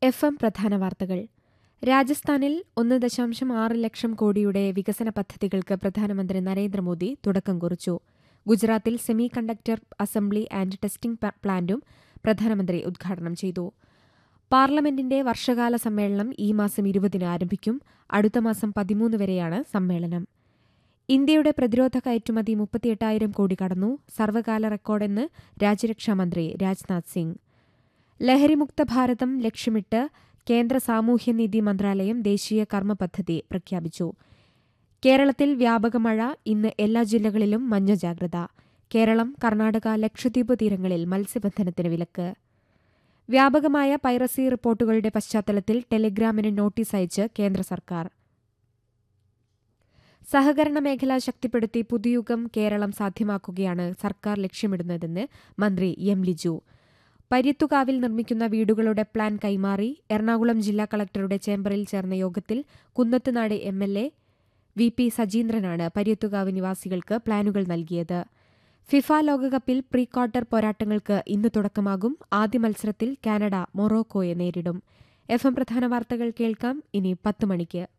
F M പ്രധാന വാർത്തകൾ രാജസ്ഥാനിൽ ഒന്ന് ദശാംശം ആറ് ലക്ഷം കോടിയുടെ വികസന പദ്ധതികൾക്ക് പ്രധാനമന്ത്രി നരേന്ദ്രമോദി തുടക്കം കുറിച്ചു ഗുജറാത്തിൽ semi conductor assembly and testing പ- പ്ലാന്റും പ്രധാനമന്ത്രി ഉദ്ഘാടനം ചെയ്തു പാർലമെന്റിന്റെ വർഷകാല സമ്മേളനം ഈ മാസം ഇരുപതിന് ആരംഭിക്കും അടുത്ത മാസം പതിമൂന്ന് വരെയാണ് സമ്മേളനം ഇന്ത്യയുടെ പ്രതിരോധ കയറ്റുമതി മുപ്പത്തിയെട്ടായിരം കോടി കടന്നു സർവകാല റെക്കോർഡെന്ന് രാജ്യരക്ഷാമന്ത്രി രാജ്നാഥ് സിംഗ് ലഹരിമുക്ത ഭാരതം ലക്ഷ്യമിട്ട് കേന്ദ്ര സാമൂഹ്യനീതി മന്ത്രാലയം ദേശീയ കർമ്മ പദ്ധതി പ്രഖ്യാപിച്ചു കേരളത്തിൽ വ്യാപക മഴ ഇന്ന് എല്ലാ ജില്ലകളിലും മഞ്ഞ ജാഗ്രത കേരളം കർണാടക ലക്ഷദ്വീപ് തീരങ്ങളിൽ മത്സ്യബന്ധനത്തിന് വിലക്ക് വ്യാപകമായ പൈറസി റിപ്പോർട്ടുകളുടെ പശ്ചാത്തലത്തിൽ ടെലിഗ്രാമിന് നോട്ടീസ് അയച്ച് കേന്ദ്ര സർക്കാർ സഹകരണ മേഖല ശക്തിപ്പെടുത്തി പുതുയുഗം കേരളം സാധ്യമാക്കുകയാണ് സർക്കാർ ലക്ഷ്യമിടുന്നതെന്ന് മന്ത്രി എം ലിജു പര്യത്തുകാവിൽ നിർമ്മിക്കുന്ന വീടുകളുടെ പ്ലാൻ കൈമാറി എറണാകുളം ജില്ലാ കളക്ടറുടെ ചേംബറിൽ ചേർന്ന യോഗത്തിൽ Kunnathunad M L A V P സജീന്ദ്രനാണ് പര്യത്തുകാവ് നിവാസികൾക്ക് പ്ലാനുകൾ നൽകിയത് ഫിഫ ലോകകപ്പിൽ പ്രീ ക്വാർട്ടർ പോരാട്ടങ്ങൾക്ക് ഇന്ന് തുടക്കമാകും ആദ്യ മത്സരത്തിൽ കാനഡ മൊറോക്കോയെ നേരിടും എഫ് എം പ്രധാന വാർത്തകൾ കേൾക്കാം ഇനി പത്ത് മണിക്ക്